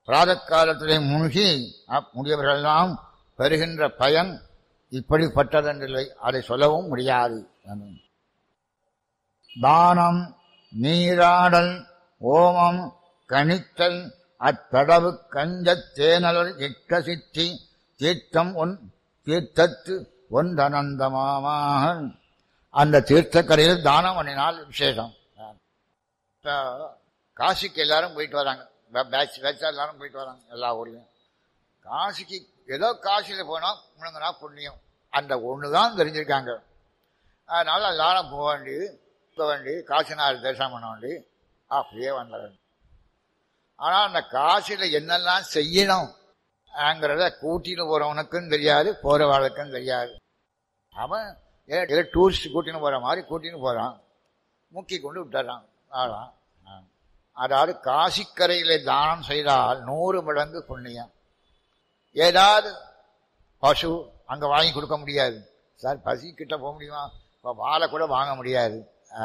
பிராதக் காலத்திலே மூழ்கி அப் முதியவர்களெல்லாம் பெறுகின்ற பயன் இப்படிப்பட்டதென்றில்லை அதை சொல்லவும் முடியாது தானம் நீராடல் ஓமம் கணித்தல் அத்தடவு கஞ்சத் தேனலர் இட்ட சித்தி தீர்த்தம் ஒன் தீர்த்தத்து ஒன்றனந்தமாக அந்த தீர்த்தக்கரையில் தானம் பண்ணினால் விசேஷம் இப்போ காசிக்கு எல்லாரும் போயிட்டு வராங்க பேட்ச் பேட்சா எல்லாரும் போயிட்டு வராங்க எல்லா ஊர்லையும் காசிக்கு ஏதோ காசியில் போனால் முழுங்கினா புண்ணியம் அந்த ஒன்று தான் தெரிஞ்சிருக்காங்க அதனால எல்லாரும் போக வேண்டியது போக வேண்டியது காசினார் தரிசனம் பண்ண வேண்டியது அப்படியே வந்துடுறது ஆனால் அந்த காசில் என்னெல்லாம் செய்யணும் ங்கிறத கூட்டின்னு போகிறவனுக்கும் தெரியாது போகிறவாளுக்கும் தெரியாது அவன் ஏதோ டூரிஸ்ட் கூட்டின்னு போகிற மாதிரி கூட்டின்னு போகிறான் முக்கி கொண்டு விட்டுறான் ஆளாம் அதாவது காசிக்கரையில் தானம் செய்தால் நூறு மடங்கு புண்ணியம் ஏதாவது பசு அங்கே வாங்கி கொடுக்க முடியாது சார் பசி கிட்ட போக முடியுமா இப்போ வாழை கூட வாங்க முடியாது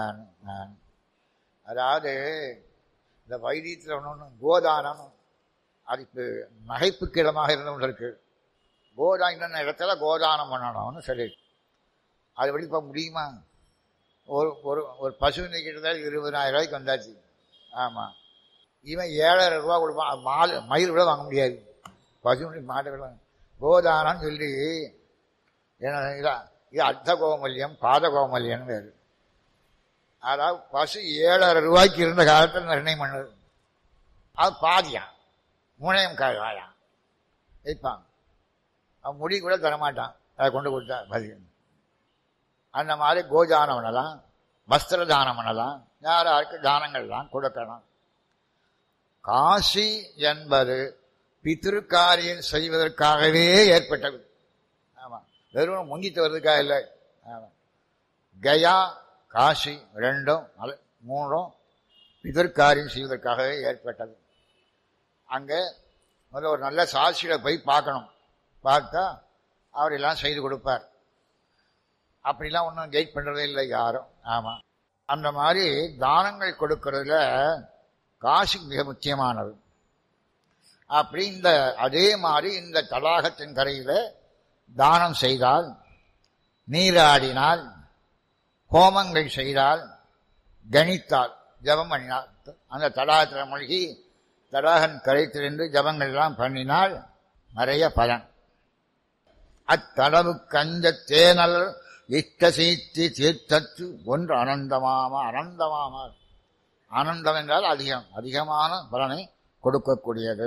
அதாவது இந்த வைத்தியத்தில் ஒன்று ஒன்று கோதானம் அது இப்போ நகைப்புக்கு இடமாக இருந்து இருக்கு கோதா இன்னொன்று இடத்துல கோதானம் பண்ணணும்னு சொல்லி அது வழி இப்போ முடியுமா ஒரு ஒரு ஒரு பசு இன்னைக்கு இருபதாயிரம் ரூபாய்க்கு வந்தாச்சு ஆமாம் இவன் ஏழாயிரம் ரூபா கொடுப்பான் மால் மயில் கூட வாங்க முடியாது பசு மாட்டை கூட கோதானம் சொல்லி என்ன இது அர்த்த கோமல்யம் பாத கோமல்யம்னு பேர் அதாவது பசு ஏழாயிரம் ரூபாய்க்கு இருந்த காலத்தில் நிர்ணயம் பண்ணுது அது பாதியான் மூணையும் காயான் வைப்பான் அவன் முடி கூட தரமாட்டான் அதை கொண்டு கொடுத்தா பசி அந்த மாதிரி கோதானம் பண்ணலாம் வஸ்திர தானம் பண்ணலாம் யாராருக்கு தானங்கள்லாம் கொடுக்கலாம் காசி என்பது பித்திருக்காரியம் செய்வதற்காகவே ஏற்பட்டது ஆமாம் வெறும் முங்கிட்டு வர்றதுக்காக இல்லை ஆமாம் கயா காசி ரெண்டும் மூணும் பிதற்காரியம் செய்வதற்காகவே ஏற்பட்டது அங்கே முதல்ல ஒரு நல்ல சாட்சியில போய் பார்க்கணும் பார்த்தா அவர் எல்லாம் செய்து கொடுப்பார் அப்படிலாம் ஒன்றும் கெயிட் பண்ணுறதே இல்லை யாரும் ஆமாம் அந்த மாதிரி தானங்கள் கொடுக்கறதுல காசு மிக முக்கியமானது அப்படி இந்த அதே மாதிரி இந்த தடாகத்தின் கரையில் தானம் செய்தால் நீராடினால் ஹோமங்கள் செய்தால் கணித்தால் ஜபம் பண்ணினார் அந்த தடாகத்தில் மூழ்கி தடாகன் கரைத்திலிருந்து ஜபங்கள்லாம் பண்ணினால் நிறைய பலன் அத்தளவு கஞ்ச தேனல் இஷ்ட சீத்தி தீர்த்தத்து ஒன்று அனந்தமாம அனந்தமாம ஆனந்தம் என்றால் அதிகம் அதிகமான பலனை கொடுக்கக்கூடியது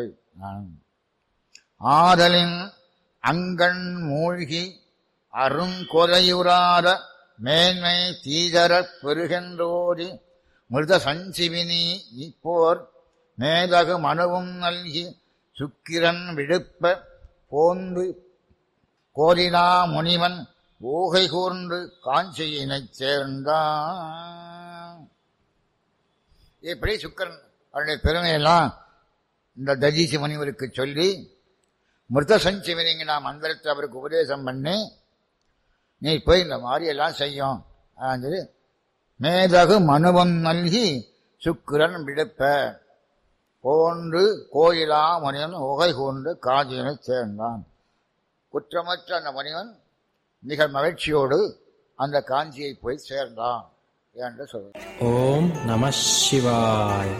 ஆதலின் அங்கண் மூழ்கி அருங்கொலையுறாத மேன்மை தீதர பெருகென்றோதி மிருத சஞ்சிவினி இப்போர் மேதகு மனுவும் நல்கி சுக்கிரன் விழுப்ப போந்து கோரினா முனிவன் ஊகை கூர்ந்து காஞ்சியினைச் சேர்ந்தான் இப்படி சுக்கரன் அவருடைய பெருமையெல்லாம் இந்த தஜீசி முனிவருக்கு சொல்லி மிருத சஞ்சீவனிங்க நான் மந்திரத்தை அவருக்கு உபதேசம் பண்ணி நீ போய் இந்த மாதிரி எல்லாம் செய்யும் சொல்லி மேதகு மனுவம் நல்கி சுக்கிரன் விடுப்ப போன்று கோயிலா முனிவன் உகை கூர்ந்து காஞ்சியினை சேர்ந்தான் குற்றமற்ற அந்த முனிவன் மிக மகிழ்ச்சியோடு அந்த காஞ்சியை போய் சேர்ந்தான் என்று சொல்றார் ஓம் நம சிவாய்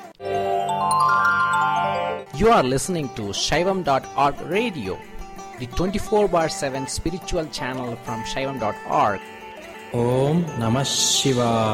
You are listening to Shaivam.org radio, the 24 bar 7 spiritual channel from Shaivam.org. ஓம் நம சிவாய்